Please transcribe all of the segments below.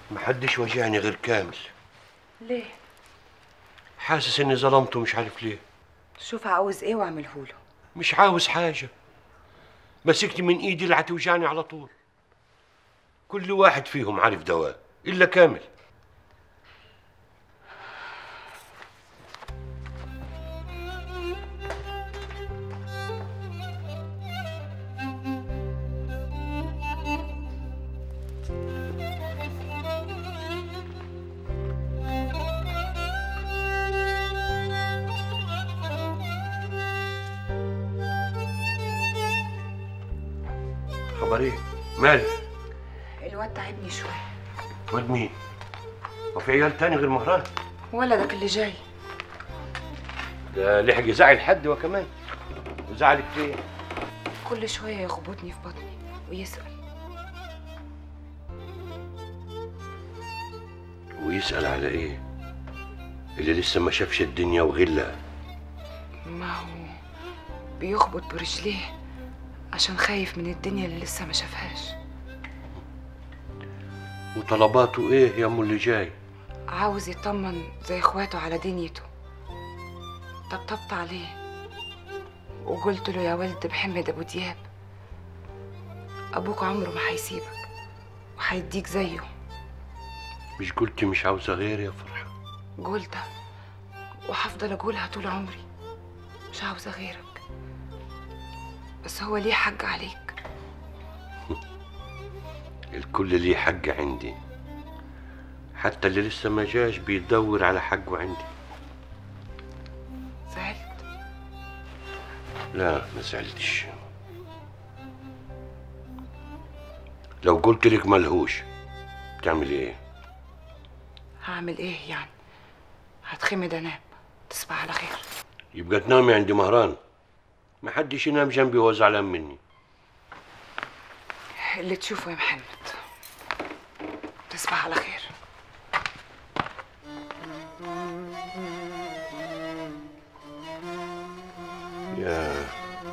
محدش واجهني غير كامل ليه حاسس اني ظلمته مش عارف ليه شوف عاوز ايه واعمله له مش عاوز حاجة مسكت من ايدي اللي هتوجعني على طول كل واحد فيهم عارف دواء الا كامل خبر ايه مالك الواد تعبني شويه واد مين وفي عيال تاني غير مهران ولدك اللي جاي ده لحق يزعل حد وكمان وزعلك ليه كل شويه يخبطني في بطني ويسال ويسأل على ايه اللي لسه ما شافش الدنيا وغلها ما هو بيخبط برجليه عشان خايف من الدنيا اللي لسه ما شافهاش وطلباته ايه يا ام اللي جاي عاوز يطمن زي اخواته على دنيته طبطبت عليه وقلت له يا ولد محمد ابو دياب ابوك عمره ما هيسيبك وهيديك زيه مش قلتي مش عاوزه غير يا فرحه قلتها وهفضل اقولها طول عمري مش عاوزه غيرك بس هو ليه حق عليك الكل ليه حق عندي حتى اللي لسه ما جاش بيدور على حقه عندي زعلت لا ما زعلتش لو قلت لك ملهوش بتعملي ايه هعمل ايه يعني هتخمد انام تصبح على خير يبقى تنامي عند مهران ما حدش ينام جنبي وهو زعلان مني اللي تشوفه يا محمد تصبح على خير يا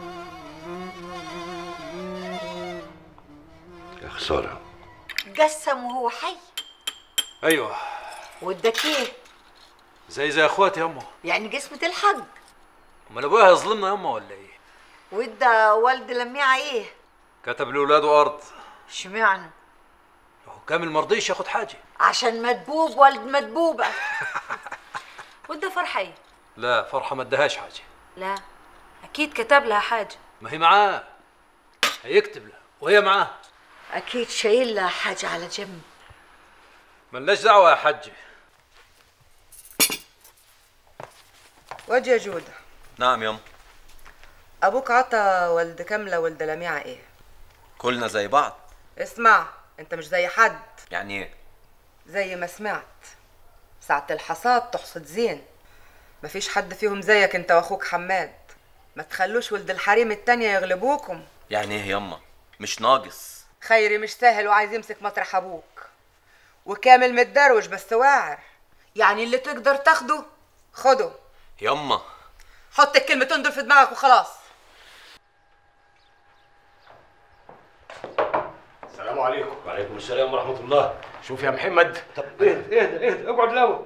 يا خساره قسم وهو حي ايوه واداك ايه زي زي اخواتي يمه يعني قسمة الحق امال ابويا هيظلمنا يمه ولا ايه وادى والد لميعة ايه كتب لاولاده ارض اشمعنى هو كامل مرضيش ياخد حاجه عشان مدبوب والد مدبوبة وده فرحة ايه؟ لا فرحه ما ادهاش حاجه لا أكيد كتب لها حاجة ما هي معاه هيكتب لها وهي معاه اكيد شايل لها حاجة على جنب ملناش دعوه يا حجه واد يا جودة نعم يم أبوك عطى ولد كاملة ولد لميعة إيه؟ كلنا زي بعض اسمع أنت مش زي حد يعني ايه زي ما سمعت ساعة الحصاد تحصد زين مفيش حد فيهم زيك أنت وأخوك حماد ما تخلوش ولد الحريم التانية يغلبوكم يعني ايه يما مش ناقص خيري مش سهل وعايز يمسك مطرح أبوك وكامل متدروش بس واعر يعني اللي تقدر تاخده خده يما حط الكلمتين دول في دماغك وخلاص السلام عليكم وعليكم السلام ورحمه الله شوف يا محمد طب اهدى اهدى اهدى اقعد الاول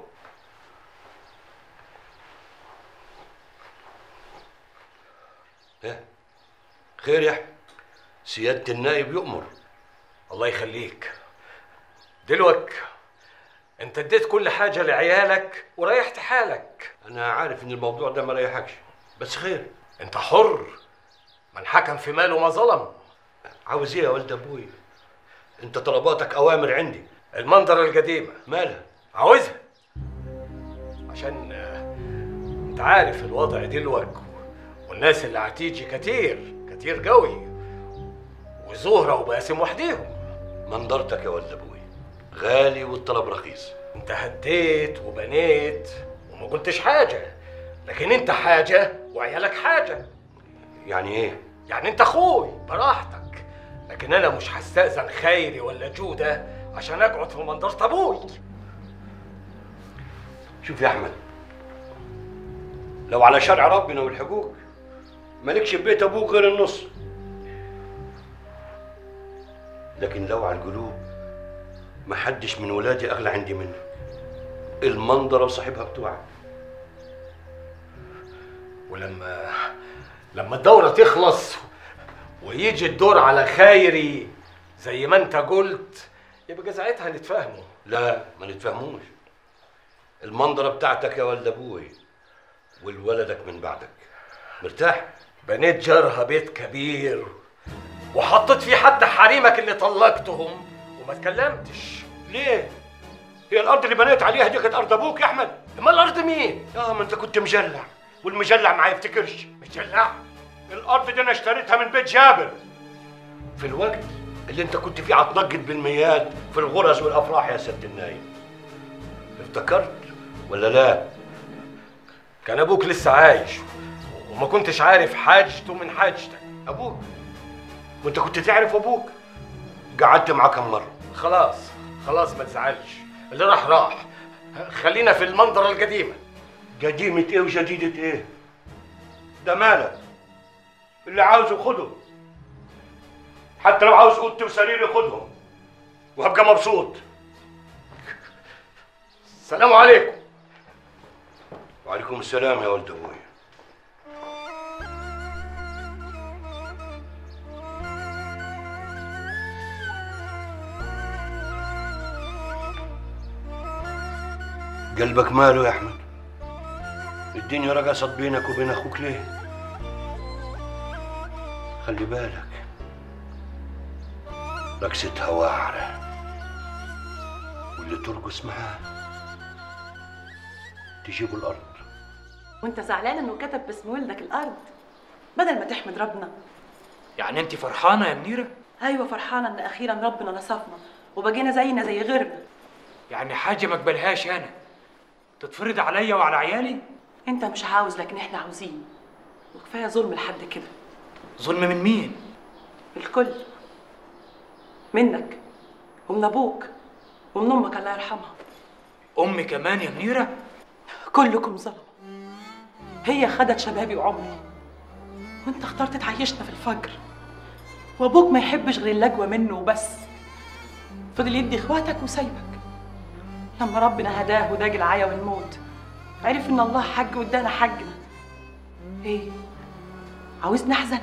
ها خير يا احمد سياده النائب يؤمر الله يخليك دلوك انت اديت كل حاجة لعيالك وريحت حالك انا عارف ان الموضوع ده ما ريحكش بس خير انت حر من حكم في ماله ما ظلم عاوز ايه يا ولد ابوي انت طلباتك اوامر عندي المنظرة القديمة مالها عاوزها عشان آه، انت عارف الوضع دلوك والناس اللي هتيجي كتير كتير قوي وزهرة وباسم وحديهم منظرتك يا ولد ابوي غالي والطلب رخيص انت هديت وبنيت وما قلتش حاجة لكن انت حاجة وعيالك حاجة يعني ايه يعني انت اخوي براحتك لكن انا مش هستأذن خيري ولا جودة عشان اقعد في منظرة ابوي شوف يا احمد لو على شرع ربنا والحقوق مالكش في بيت ابوك غير النص لكن لو على القلوب ما حدش من ولادي اغلى عندي منك المنظره وصاحبها بتوعك ولما لما الدورة تخلص ويجي الدور على خيري زي ما انت قلت يبقى ساعتها نتفاهموا لا ما نتفهموش المنظره بتاعتك يا ولد ابوي والولدك من بعدك مرتاح بنيت جارها بيت كبير وحطيت فيه حتى حريمك اللي طلقتهم وما اتكلمتش ليه هي الارض اللي بنيت عليها دي كانت ارض ابوك يا احمد ما الارض مين اه ما انت كنت مجلع والمجلع ما يفتكرش مجلع الارض دي انا اشتريتها من بيت جابر في الوقت اللي انت كنت فيه هتنجد بالميات في الغرز والافراح يا سياده النايم افتكرت ولا لا كان ابوك لسه عايش وما كنتش عارف حاجته من حاجتك ابوك وانت كنت تعرف ابوك قعدت معاه كم مره خلاص خلاص ما تزعلش اللي راح راح خلينا في المنظرة القديمة قديمة ايه وجديدة ايه ده مالك اللي عاوزه خده حتى لو عاوز اوضتي وسريري خدهم وهبقى مبسوط السلام عليكم وعليكم السلام يا ولد ابوي قلبك ماله يا احمد الدنيا رقصت بينك وبين اخوك ليه خلي بالك رقصتها واعرة واللي ترقص معاه تجيبه الارض وانت زعلان انه كتب باسم ولدك الارض بدل ما تحمد ربنا يعني انت فرحانه يا منيره ايوه فرحانه ان اخيرا ربنا نصفنا وبقينا زينا زي غيرنا يعني حاجه ما اقبلهاش انا تتفرض عليا وعلى عيالي انت مش عاوز لكن احنا عاوزين وكفايه ظلم لحد كده ظلم من مين الكل منك ومن ابوك ومن امك الله يرحمها امي كمان يا منيره كلكم ظلم هي خدت شبابي وعمري وانت اخترت تعيشنا في الفجر وابوك ما يحبش غير اللجوه منه وبس فضل يدي اخواتك وسايبك لما ربنا هداه وداج العيا والموت عرف ان الله حج وادانا حجنا ايه عاوزني احزن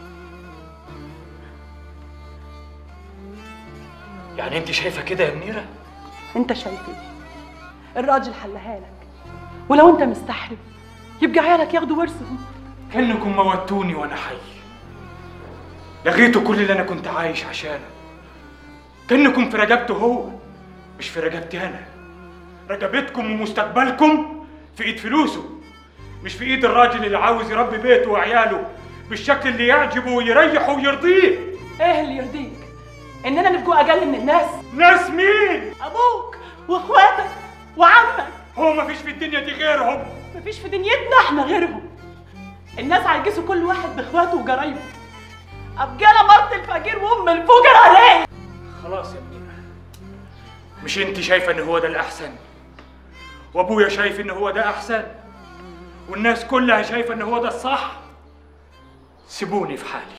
يعني انت شايفه كده يا منيره انت شايف ايه الراجل حلها لك ولو انت مستحرم يبقى عيالك ياخدوا ورثهم كانكم موتوني وانا حي لغيتوا كل اللي انا كنت عايش عشانه كانكم في رقبته هو مش في رقبتي انا رقبتكم ومستقبلكم في ايد فلوسه مش في ايد الراجل اللي عاوز يربي بيته وعياله بالشكل اللي يعجبه ويريحه ويرضيه ايه اللي يرضيك اننا نبقوا اقل من الناس ناس مين ابوك واخواتك وعمك هو مفيش في الدنيا دي غيرهم مفيش في دنيتنا احنا غيرهم الناس عجزوا كل واحد باخواته وجرايبه ابقى انا مرت الفقير وام الفقراء ليه خلاص يا منيره مش انت شايفه ان هو ده الاحسن وابويا شايف ان هو ده احسن والناس كلها شايفه ان هو ده الصح سيبوني في حالي